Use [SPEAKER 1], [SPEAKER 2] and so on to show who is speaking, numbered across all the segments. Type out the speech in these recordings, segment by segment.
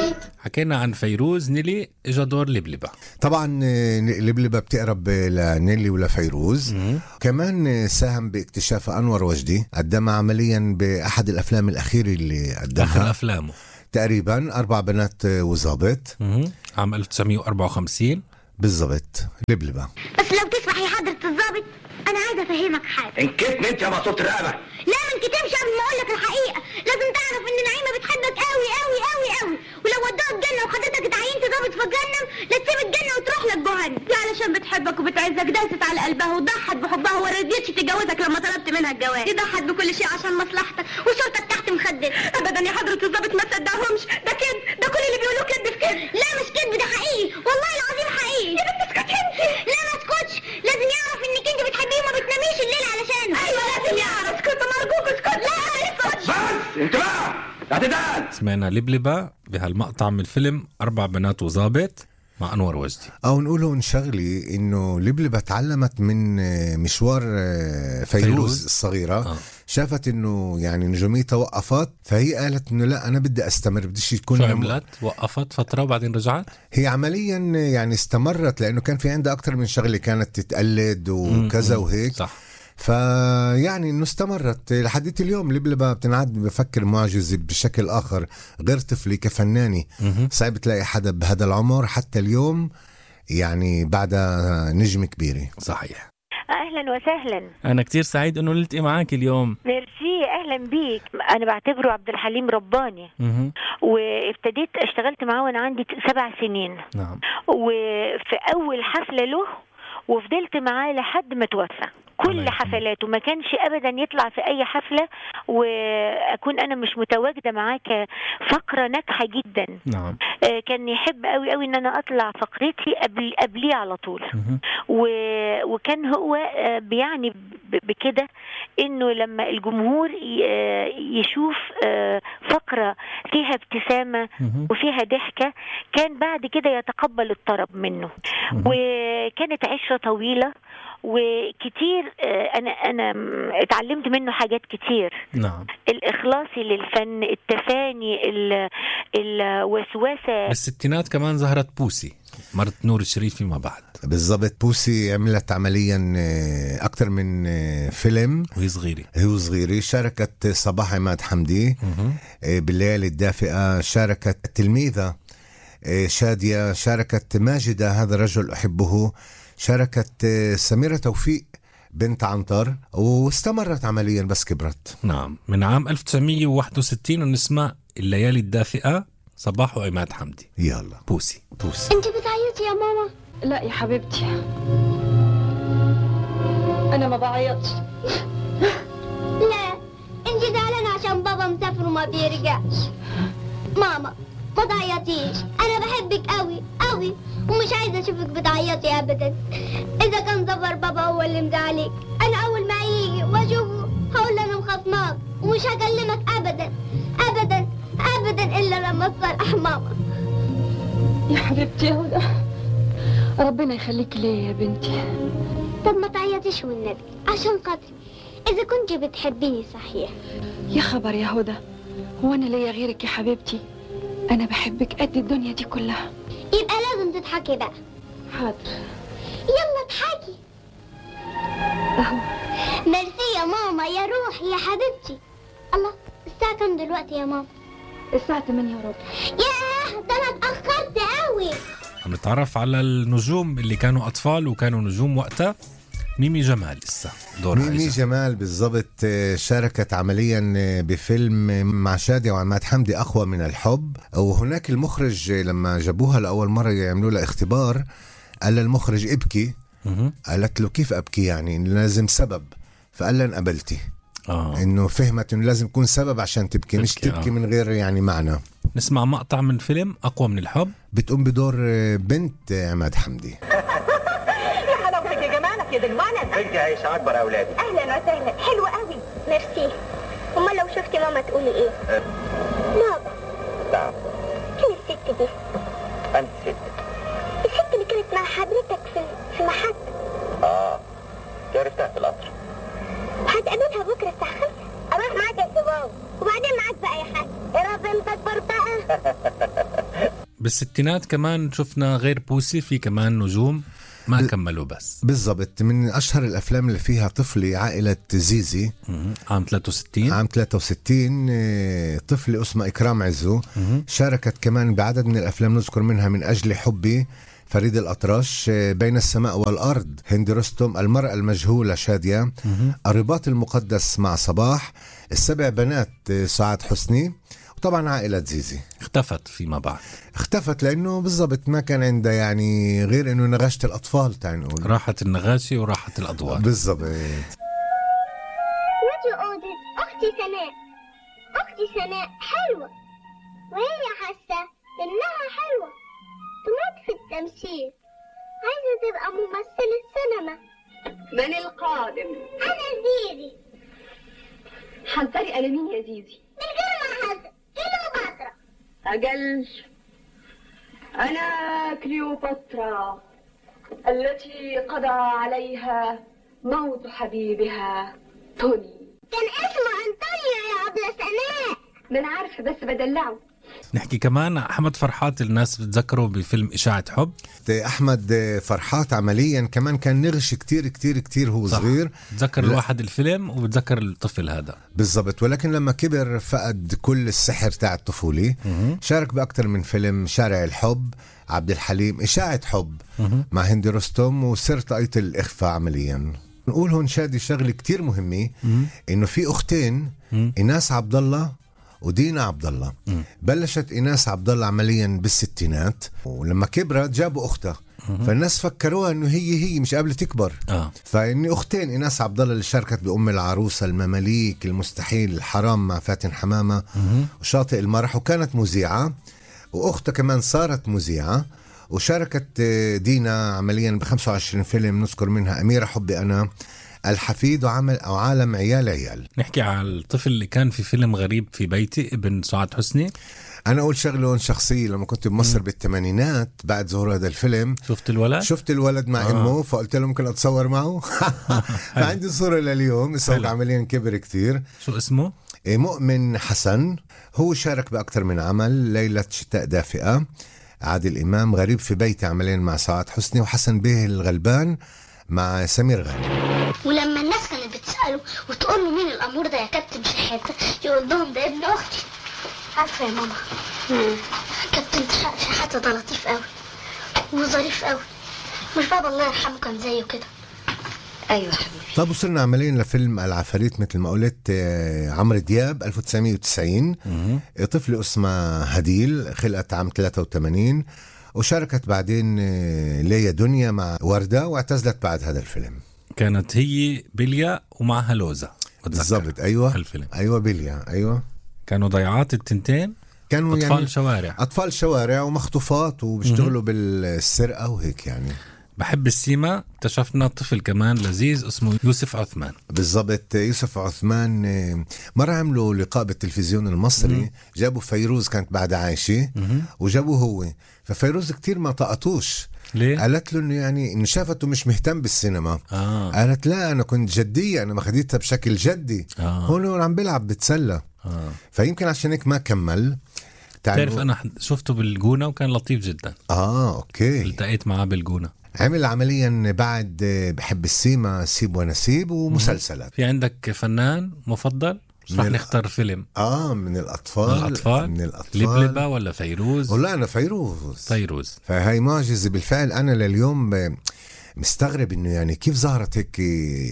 [SPEAKER 1] حكينا عن فيروز نيلي اجا دور لبلبة
[SPEAKER 2] طبعا آه، لبلبة بتقرب لنيلي ولفيروز كمان آه، ساهم باكتشاف انور وجدي قدمها عمليا باحد الافلام الاخيره اللي
[SPEAKER 1] اخر
[SPEAKER 2] قدمها
[SPEAKER 1] افلامه
[SPEAKER 2] تقريبا اربع بنات آه، وظابط
[SPEAKER 1] مهم. عام 1954
[SPEAKER 2] بالضبط لبلبة
[SPEAKER 3] بس لو تسمح يا حضرة الضابط أنا عايزة أفهمك حاجة
[SPEAKER 4] انكتم انت يا مقصود رقبه
[SPEAKER 3] لا ما انكتمش قبل ما أقول لك الحقيقة لازم تعرف إن نعيمة بتحبك قوي قوي قوي قوي ولو ودوها الجنة وحضرتك اتعينت ضابط في جهنم لا تسيب الجنة وتروح لك جهنم دي علشان بتحبك وبتعزك داست على قلبها وضحت بحبها وما رضيتش تتجوزك لما طلبت منها الجواز دي ضحت بكل شيء عشان مصلحتك وصورتك تحت مخدر أبدا يا حضرة الضابط ما تصدقهمش ده كذب ده كل اللي بيقولوه كذب في كذب لا مش كذب ده حقيقي والله العظيم حقيقي يا بنت اسكتي انت لا ما اسكتش لازم يعرف انك انت بتحبيه وما بتناميش الليل علشانه ايوه لازم يعرف اسكت انا ارجوك اسكت لا ما اسكتش
[SPEAKER 4] بس انتباه اعتدال
[SPEAKER 1] سمعنا لبلبة بهالمقطع من الفيلم اربع بنات وظابط مع انور وجدي
[SPEAKER 2] او نقوله نشغلي انه لبلبة تعلمت من آه، مشوار آه، فيروز,
[SPEAKER 1] فيروز.
[SPEAKER 2] الصغيرة
[SPEAKER 1] آه.
[SPEAKER 2] شافت انه يعني نجوميتها وقفت فهي قالت انه لا انا بدي استمر بديش تكون
[SPEAKER 1] شو عملت وقفت فترة وبعدين رجعت
[SPEAKER 2] هي عمليا يعني استمرت لانه كان في عندها اكثر من شغله كانت تتقلد وكذا
[SPEAKER 1] مم.
[SPEAKER 2] وهيك
[SPEAKER 1] صح
[SPEAKER 2] فيعني انه استمرت لحديت اليوم لبلبة بتنعد بفكر معجزه بشكل اخر غير طفلي كفنانه
[SPEAKER 1] مهم.
[SPEAKER 2] صعب تلاقي حدا بهذا العمر حتى اليوم يعني بعدها نجمه كبيره
[SPEAKER 1] صحيح
[SPEAKER 5] اهلا وسهلا
[SPEAKER 6] انا كتير سعيد انه نلتقي معك اليوم
[SPEAKER 5] ميرسي اهلا بيك انا بعتبره عبد الحليم رباني
[SPEAKER 6] مهم.
[SPEAKER 5] وابتديت اشتغلت معاه وانا عندي سبع سنين
[SPEAKER 6] نعم
[SPEAKER 5] وفي اول حفله له وفضلت معاه لحد ما توفى
[SPEAKER 1] الله
[SPEAKER 5] كل
[SPEAKER 1] يرحمه.
[SPEAKER 5] حفلاته ما كانش ابدا يطلع في اي حفله واكون انا مش متواجده معاه كفقره ناجحه جدا
[SPEAKER 6] نعم
[SPEAKER 5] آه، كان يحب قوي قوي ان انا اطلع فقرتي قبل قبليه على طول
[SPEAKER 6] مهم.
[SPEAKER 5] و... وكان هو آه، بيعني ب- بكده انه لما الجمهور ي- آه، يشوف آه، فقره فيها ابتسامه
[SPEAKER 6] مهم.
[SPEAKER 5] وفيها ضحكه كان بعد كده يتقبل الطرب منه
[SPEAKER 6] مهم.
[SPEAKER 5] وكانت عشره طويله وكتير آه، انا انا م- اتعلمت منه حاجات كتير
[SPEAKER 6] نعم
[SPEAKER 5] الاخلاصي للفن التفاني ال- الوسوسه
[SPEAKER 1] بالستينات كمان ظهرت بوسي مرت نور الشريف فيما بعد
[SPEAKER 2] بالضبط بوسي عملت عمليا آه، اكثر من آه، فيلم
[SPEAKER 1] وهي صغيرة
[SPEAKER 2] هي وصغيرة شاركت صباح عماد حمدي
[SPEAKER 1] مهم.
[SPEAKER 2] آه، بالليالي الدافئة شاركت التلميذة آه، شادية شاركت ماجدة هذا الرجل أحبه شاركت آه، سميرة توفيق بنت عنتر واستمرت عمليا بس كبرت
[SPEAKER 1] نعم من عام 1961 ونسمع الليالي الدافئة صباح وعماد حمدي
[SPEAKER 2] يلا
[SPEAKER 1] بوسي بوسي
[SPEAKER 3] انت بتعيطي يا ماما
[SPEAKER 7] لا يا حبيبتي أنا ما بعيطش
[SPEAKER 3] لا انت زعلانة عشان بابا مسافر وما بيرجعش ماما ما تعيطيش انا بحبك قوي قوي ومش عايزة اشوفك بتعيطي ابدا اذا كان ظفر بابا هو اللي مزعلك انا اول ما يجي واشوفه هقول له انا مخصماك ومش هكلمك ابدا ابدا ابدا الا لما تصالح ماما
[SPEAKER 7] يا حبيبتي يا هدى ربنا يخليك ليا يا بنتي
[SPEAKER 3] طب ما تعيطيش والنبي عشان خاطري اذا كنت بتحبيني صحيح
[SPEAKER 7] يا خبر يا هدى هو أنا ليا غيرك يا حبيبتي أنا بحبك قد الدنيا دي كلها
[SPEAKER 3] يبقى لازم تضحكي بقى
[SPEAKER 7] حاضر
[SPEAKER 3] يلا اضحكي
[SPEAKER 7] أهو
[SPEAKER 3] ميرسي يا ماما يا روحي يا حبيبتي الله الساعة كام دلوقتي يا ماما؟
[SPEAKER 7] الساعة 8 وربع
[SPEAKER 3] ياه ده انا اتأخرت قوي
[SPEAKER 1] عم نتعرف على النجوم اللي كانوا أطفال وكانوا نجوم وقتها ميمي جمال لسه دورها
[SPEAKER 2] ميمي
[SPEAKER 1] إجا.
[SPEAKER 2] جمال بالضبط آه، شاركت عمليا آه، بفيلم آه، مع شادية وعماد حمدي أقوى من الحب وهناك المخرج آه، لما جابوها لأول مرة يعملوا لها اختبار قال للمخرج ابكي
[SPEAKER 1] مهم.
[SPEAKER 2] قالت له كيف أبكي يعني لازم سبب فقال لها انقبلتي
[SPEAKER 1] آه.
[SPEAKER 2] انه فهمت انه لازم يكون سبب عشان تبكي, مش
[SPEAKER 1] تبكي،
[SPEAKER 2] تبكي
[SPEAKER 1] آه.
[SPEAKER 2] من غير يعني معنى
[SPEAKER 1] نسمع مقطع من فيلم أقوى من الحب
[SPEAKER 2] بتقوم بدور آه، بنت آه، عماد حمدي
[SPEAKER 8] حلاوتك يا جمالك يا دجمانك
[SPEAKER 4] انت عايش اكبر اولادي
[SPEAKER 3] اهلا وسهلا حلو قوي ميرسي امال لو شفتي ماما تقولي ايه؟ بابا
[SPEAKER 4] نعم
[SPEAKER 3] فين الست دي؟
[SPEAKER 4] انت ست
[SPEAKER 3] الست اللي كانت مع حضرتك في في محل
[SPEAKER 4] اه عرفتها في القطر
[SPEAKER 3] هتقابلها بكره الساعة 5 اروح معاك يا بابا وبعدين معاك بقى يا حاج يا رب انت اكبر بقى
[SPEAKER 1] بالستينات كمان شفنا غير بوسي في كمان نجوم ما كملوا بس
[SPEAKER 2] بالضبط من اشهر الافلام اللي فيها طفله عائله زيزي
[SPEAKER 1] مهم. عام 63
[SPEAKER 2] عام 63 آه، طفلة اسمها إكرام عزو شاركت كمان بعدد من الأفلام نذكر منها من أجل حبي فريد الأطرش آه، بين السماء والأرض هند رستم المرأة المجهولة شادية الرباط المقدس مع صباح السبع بنات آه، سعاد حسني وطبعا عائلة زيزي
[SPEAKER 1] اختفت فيما بعد
[SPEAKER 2] اختفت لأنه بالضبط ما كان عندها يعني غير أنه نغشة الأطفال تعال نقول
[SPEAKER 1] راحت النغاشي وراحت الأضواء
[SPEAKER 2] بالضبط
[SPEAKER 3] نجي أوضة أختي سناء أختي سناء حلوة وهي حاسة إنها حلوة تموت في التمثيل عايزة تبقى ممثلة سينما
[SPEAKER 8] من القادم
[SPEAKER 3] أنا زيزي
[SPEAKER 8] حذري انا مين يا زيزي
[SPEAKER 3] من غير ما أهزر كيلوباترا
[SPEAKER 8] اجل انا كليوباترا التي قضى عليها موت حبيبها توني
[SPEAKER 3] كان اسمه أنطونيو يا أبلة سناء
[SPEAKER 8] ما انا عارفه بس بدلعه
[SPEAKER 1] نحكي كمان أحمد فرحات الناس بتذكره بفيلم إشاعة حب
[SPEAKER 2] أحمد فرحات عمليا كمان كان نغش كتير كتير كتير هو
[SPEAKER 1] صح.
[SPEAKER 2] صغير
[SPEAKER 1] بتذكر
[SPEAKER 2] لا.
[SPEAKER 1] الواحد الفيلم وبتذكر الطفل هذا
[SPEAKER 2] بالضبط ولكن لما كبر فقد كل السحر تاع الطفولة شارك بأكثر من فيلم شارع الحب عبد الحليم إشاعة حب مع هندي رستم وسر طاقية الإخفاء عمليا نقول هون شادي شغلة كتير مهمة إنه في أختين إناس عبد الله ودينا عبد الله بلشت إناس عبد الله عمليا بالستينات ولما كبرت جابوا أختها فالناس فكروها انه هي هي مش قبل تكبر
[SPEAKER 1] آه.
[SPEAKER 2] فاني اختين ايناس عبد الله اللي شاركت بام العروسه المماليك المستحيل الحرام مع فاتن حمامه وشاطئ المرح وكانت مذيعه واختها كمان صارت مذيعه وشاركت آه، دينا عمليا ب 25 فيلم نذكر منها اميره حبي انا الحفيد وعمل او عالم عيال عيال
[SPEAKER 1] نحكي على الطفل اللي كان في فيلم غريب في بيتي ابن سعاد حسني
[SPEAKER 2] انا اقول شغله هون شخصيه لما كنت بمصر بالثمانينات بعد ظهور هذا الفيلم
[SPEAKER 1] شفت الولد
[SPEAKER 2] شفت الولد مع
[SPEAKER 1] آه.
[SPEAKER 2] امه فقلت له ممكن اتصور معه فعندي صوره لليوم الصوت
[SPEAKER 1] حلو.
[SPEAKER 2] عمليا كبر كتير
[SPEAKER 1] شو اسمه
[SPEAKER 2] إيه، مؤمن حسن هو شارك باكثر من عمل ليله شتاء دافئه عادل امام غريب في بيتي عمليا مع سعاد حسني وحسن بيه الغلبان مع سمير غانم
[SPEAKER 3] ولما الناس كانت بتسأله وتقول له مين الأمور ده يا كابتن شحاتة يقول لهم ده ابن أختي عارفة يا ماما كابتن شحاتة ده لطيف قوي وظريف قوي مش بابا الله يرحمه كان زيه كده
[SPEAKER 5] ايوه حبيبي
[SPEAKER 2] طب وصلنا عمليا لفيلم العفاريت مثل ما قلت آه، عمرو دياب 1990 آه، طفلة اسمها هديل خلقت عام 83 وشاركت بعدين آه، ليا دنيا مع وردة واعتزلت بعد هذا الفيلم
[SPEAKER 1] كانت هي بليا ومعها لوزة بتذكر.
[SPEAKER 2] بالضبط ايوه
[SPEAKER 1] الفيلم
[SPEAKER 2] ايوه بيليا ايوه
[SPEAKER 1] كانوا ضيعات التنتين
[SPEAKER 2] كانوا
[SPEAKER 1] أطفال
[SPEAKER 2] يعني
[SPEAKER 1] شوارع
[SPEAKER 2] اطفال شوارع ومخطوفات وبيشتغلوا بالسرقه وهيك يعني
[SPEAKER 1] بحب السيما اكتشفنا طفل كمان لذيذ اسمه يوسف عثمان
[SPEAKER 2] بالضبط يوسف عثمان آه، مرة عملوا لقاء بالتلفزيون المصري جابوا فيروز كانت بعد عايشة وجابوه هو ففيروز كتير ما طقطوش
[SPEAKER 1] ليه؟
[SPEAKER 2] قالت له انه يعني انه شافته مش مهتم بالسينما
[SPEAKER 1] آه.
[SPEAKER 2] قالت لا انا كنت جدية انا ما خديتها بشكل جدي
[SPEAKER 1] آه.
[SPEAKER 2] هون هون عم بيلعب بتسلى
[SPEAKER 1] آه.
[SPEAKER 2] فيمكن عشان هيك ما كمل
[SPEAKER 1] بتعرف
[SPEAKER 2] تعرف
[SPEAKER 1] انا حد- شفته بالجونة وكان لطيف جدا
[SPEAKER 2] اه اوكي
[SPEAKER 1] التقيت معاه بالجونة
[SPEAKER 2] عمل عمليا بعد آه، بحب السيما سيب ونسيب ومسلسلات
[SPEAKER 1] في عندك فنان مفضل مش رح
[SPEAKER 2] من-
[SPEAKER 1] نختار فيلم
[SPEAKER 2] اه من الاطفال
[SPEAKER 1] من الأطفال
[SPEAKER 2] من الاطفال
[SPEAKER 1] لبلبة ولا فيروز
[SPEAKER 2] والله انا فيروز
[SPEAKER 1] فيروز
[SPEAKER 2] فهي معجزه بالفعل انا لليوم ب- مستغرب انه يعني كيف ظهرت هيك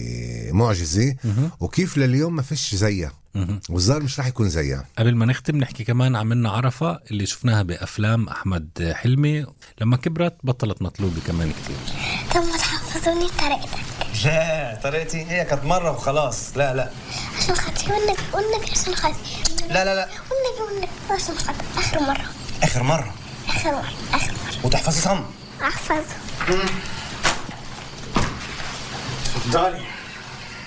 [SPEAKER 2] معجزه وكيف لليوم ما فيش زيها
[SPEAKER 1] مهم.
[SPEAKER 2] والظاهر مش راح يكون زيها
[SPEAKER 1] قبل ما نختم نحكي كمان عملنا عرفة اللي شفناها بأفلام أحمد حلمي لما كبرت بطلت مطلوبة كمان كتير
[SPEAKER 3] طب ما تحفظوني بطريقتك
[SPEAKER 9] لا طريقتي هي كانت مرة وخلاص لا لا
[SPEAKER 3] عشان خاطري والنبي والنبي عشان خاطري
[SPEAKER 9] لا لا لا
[SPEAKER 3] والنبي والنبي عشان خاطري آخر مرة
[SPEAKER 9] آخر مرة
[SPEAKER 3] آخر مرة آخر مرة
[SPEAKER 9] وتحفظي صم
[SPEAKER 3] أحفظ
[SPEAKER 9] اتفضلي